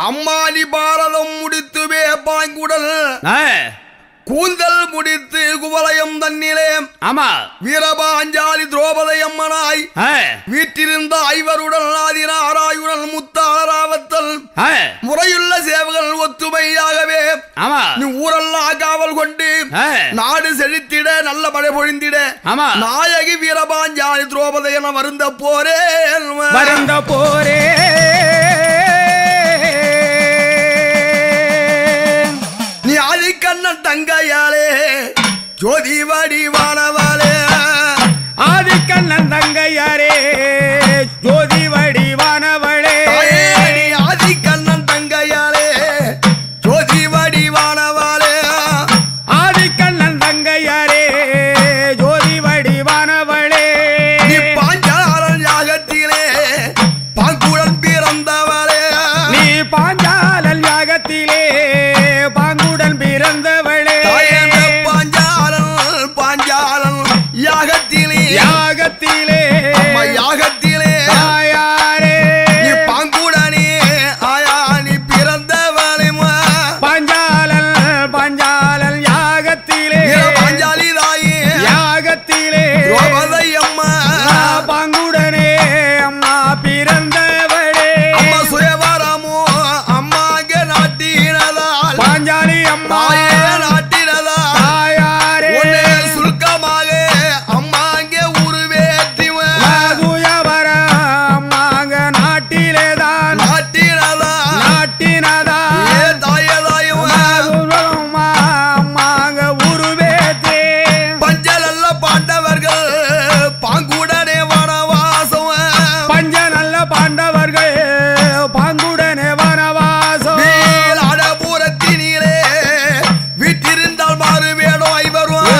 அம்மானி பாரதம் முடித்துவே பாய்குடல் ஆ, கூந்தல் முடித்து குவலயம் தன்னிலே ஆமா வீரபாஞ்சாலி திரௌபதி அம்மனாய் ஆ, வீற்றிருந்த ஐவருடன் ஆதினாராயுடன் முத்தாராவத்தல் ஆ, முறையுள்ள சேவகள் ஒத்துமையாகவே ஆமா நீ ஊரெல்லாம் காவல் கொண்டு ஆ, நாடு செழித்திட நல்ல மழை பொழிந்திட ஆமா நாயகி வீரபாஞ்சாலி திரௌபதி என வருந்த போரே வருந்த போரே நீ ஆதிக்கண்ணன் தங்கையாலே ஜோதி வடிவானவாளே ஆதிக்கண்ணன் தங்கையாரே ஜோதி வடிவானவளே தாயே, நீ ஆதிக்கண்ணன் தங்கையாலே ஜோதி வடிவானவாளே ஆதிக்கண்ணன் தங்கையாரே ஜோதி வடிவானவளே நீ பாஞ்சாலன் யாகத்திலே பாங்குடன் பிறந்தவளே நீ பாஞ்சாலல் யாகத்திலே பாங்குடன் பிறந்தவளே தாயே, இந்த பாஞ்சாலன் பாஞ்சாலன் யாகத்திலே யாகத்திலே அம்மா யாகத்திலே தாயாரே நீ பாங்குடனே ஆயா நீ பிறந்தவளே பாஞ்சாலல் பாஞ்சாலல் யாகத்திலே பாஞ்சாலி தாயே யாகத்திலே திரௌபதி அம்மா பாங்குடனே அம்மா பிறந்தவளே அம்மா சுயவரமோ அம்மா அங்கே நாட்டினதால் பாஞ்சாலி அம்மா தாயே நாட்டினதால் தாயாரே உன்னை சுருக்கமாக அம்மா அங்கே உருவேற்றிவன் மாதுயவர அம்மாங்க நாட்டிலேதான் நாட்டினதால் நாட்டினதா ஏ தாயே தாயவன் மாதுரம்மா அம்மாங்க உருவேத்தே பஞ்சலல்ல பாண்டவர்கள் பாங்குடனே வனவாசம் பஞ்ச நல்ல பாண்டவர்கள் பாங்குடனே வனவாசம் நீலாடபுரத்தினிலே வீட்டிருந்தால் மாறு வேணும் ஐவரும்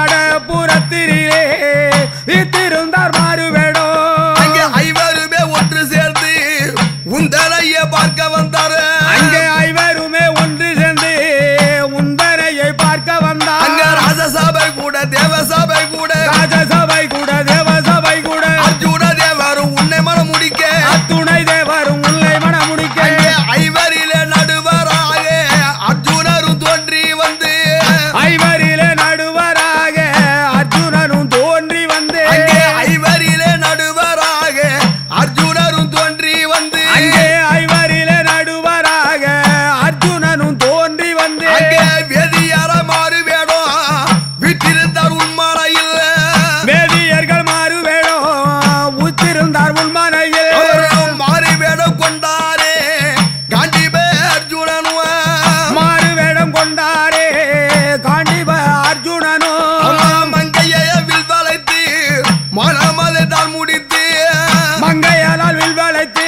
புறத்திரிலே வித்திருந்தார் மாறுவேடோ அங்கே ஐவருமே ஒன்று சேர்ந்து உந்தலைய பார்க்க வந்தாரு அங்கே ஐவருமே ஒன்று சேர்ந்து உந்தரையை பார்க்க அங்க வந்தார் ராஜசபை கூட தேவசபை கூட ராஜசபை கூட தேவசபை கூட அர்ஜுன தேவரும் உன்னை மனம் முடிக்க அத்துணை தேவரும் உள்ளே மனமுடிக்க அங்கே ஐவரிலே நடுவராக அர்ஜுனரும் தோன்றி வந்து ஐவரிலே நடுவராக அர்ஜுனனும் தோன்றி வந்து அங்கே ஐவரிலே நடுவராக அர்ஜுனரும் தோன்றி வந்து அங்கே ஐவரிலே நடுவராக அர்ஜுனனும் தோன்றி வந்து அங்கே வேதியார மாறு வேணும் வீட்டிருந்தார் உண்மனையில் வேதியர்கள் மாறுவேடோ உத்திருந்தார் உள்மனையில் அவரும் மாறு வேடம் கொண்டாரே காண்டிபே அர்ஜுனனும் மாறு வேடம் கொண்டாரே காண்டிப அர்ஜுனனோ அம்மா மங்கையை வில் வளைத்து மனமதை தான் முடித்து மங்கையால் வில் வளைத்து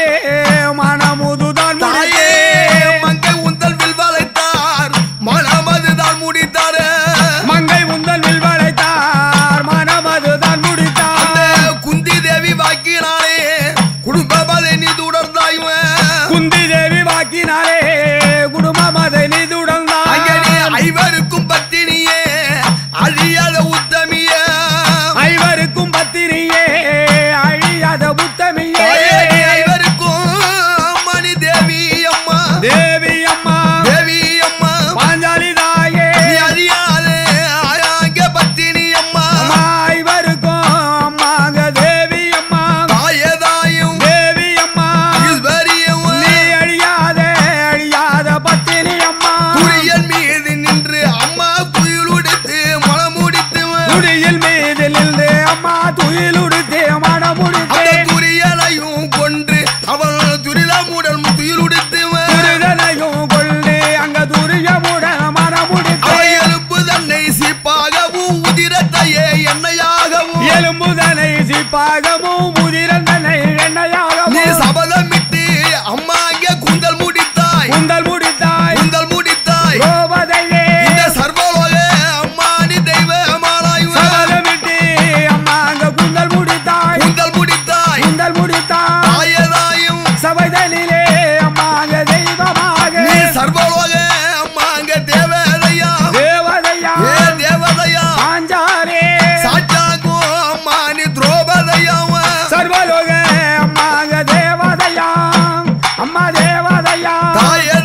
மனமுதுதான் தாயே முடித்தே மங்கை உந்தல் வில் வளைத்தார் மனமது தான் முடித்தார் மங்கை உந்தல் வில் வளைத்தார் மனமதுதான் அந்த முடித்தார் குந்தி தேவி வாக்கினாலே குடும்பமதை நீ தொடர்ந்தாயுவன் குந்தி தேவி வாக்கினாரே குடும்பம் அதை அங்கே நீ நிதுடந்தான் ஐவருக்கும் பத்தினியே அழியாத உத்தமியே ஐவருக்கும் பத்திரியே அழியாத புத்தமியே தாயே நீ ஐவருக்கும் மணி தேவி அம்மா தேவி அம்மா தேவி அம்மா பாஞ்சாலி தாயே நீ அறியாதே அங்கே பத்தினி அம்மா அம்மா ஐவருக்கும் அம்மாங்க தேவி அம்மா தாயதாயும் தேவி அம்மா ஈஸ்வரியும் நீ அழியாத அழியாத பத்தினி அம்மா துரியன் மீது நின்று அம்மா குயிலுடுத்து மனமுடித்து துடியில் மீது நின்று அம்மா துயில் உடுத்தே மனம் அந்த முடித்தே துரியனையும் கொன்று அவன் துரிதமுடன் துயிலுடுத்து துரிதனையும் கொண்டு அங்க துரியமுடன் மனம் முடித்தே அவன் எலும்பு தன்னை சிப்பாகவும் உதிரத்தையே எண்ணெயாகவும் எலும்புதனை சிப்பாகமும் முதிரந்தனை நீ எண்ணெயாகவும் சபதமிட்டு அம்மா அங்கே குந்தல் முடித்தாய் குந்தல் முடித்தாய் குந்தல் முடித்தாய் கோபதையே இந்த சர்வலோக அம்மா நீ தெய்வமானாயும் சபதமிட்டு அம்மா அங்க குந்தல் முடித்தாய் குந்தல் முடித்தாய் குந்தல் முடித்தாய் தாயதாயும் சபைதலிலே அம்மா அங்க தெய்வமாக நீ சர்வலோக அம்மா அங்கே தேவதையா தேவதையா ஏ தேவதையா பாஞ்சாரே சாட்சாக்கும் அம்மா நீ திரௌபதையா சர்வலோக அம்மா அங்க தேவதையா அம்மா தேவதையா தாயே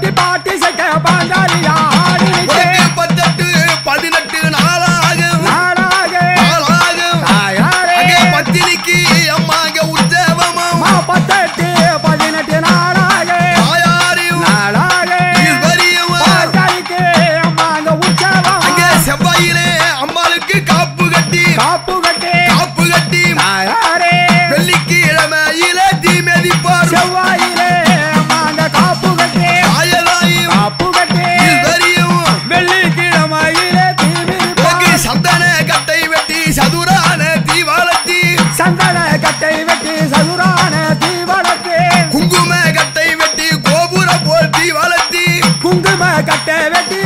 கட்டி பாட்டி சக்க பாஞ்சாலியா ஆடி நிற்க உனக்கு பத்தெட்டு பதினெட்டு நாளாகும் நாடாக நாளாகும் தாயாரே அங்கே பத்தினிக்கு அம்மா அங்க உற்சவமும் மா பத்தெட்டு பதினெட்டு நாடாக தாயாரையும் நாடாக ஈஸ்வரியும் பாஞ்சாலிக்கு அம்மா அங்க உற்சவம் அங்கே செவ்வாயிலே அம்மாளுக்கு காப்பு கட்டி காப்பு கட்டி காப்பு கட்டி தாயாரே வெள்ளிக்கிழமையில தீ மெதிப்பார் செவ்வாயிலே அம்மா அங்க காப்பு கட்டி தாயலாயும் காப்பு கட்டி ஈஸ்வரியும் வெள்ளிக்கிழமையிலே உனக்கு தீவிரிப்பார் சந்தன கட்டை வெட்டி சதுரான தீ வளர்த்தி சந்தன கட்டை வெட்டி சதுரான தீவளத்து குங்கும கட்டை வெட்டி கோபுரம் போல் தீ வளர்த்தி குங்கும கட்டை வெட்டி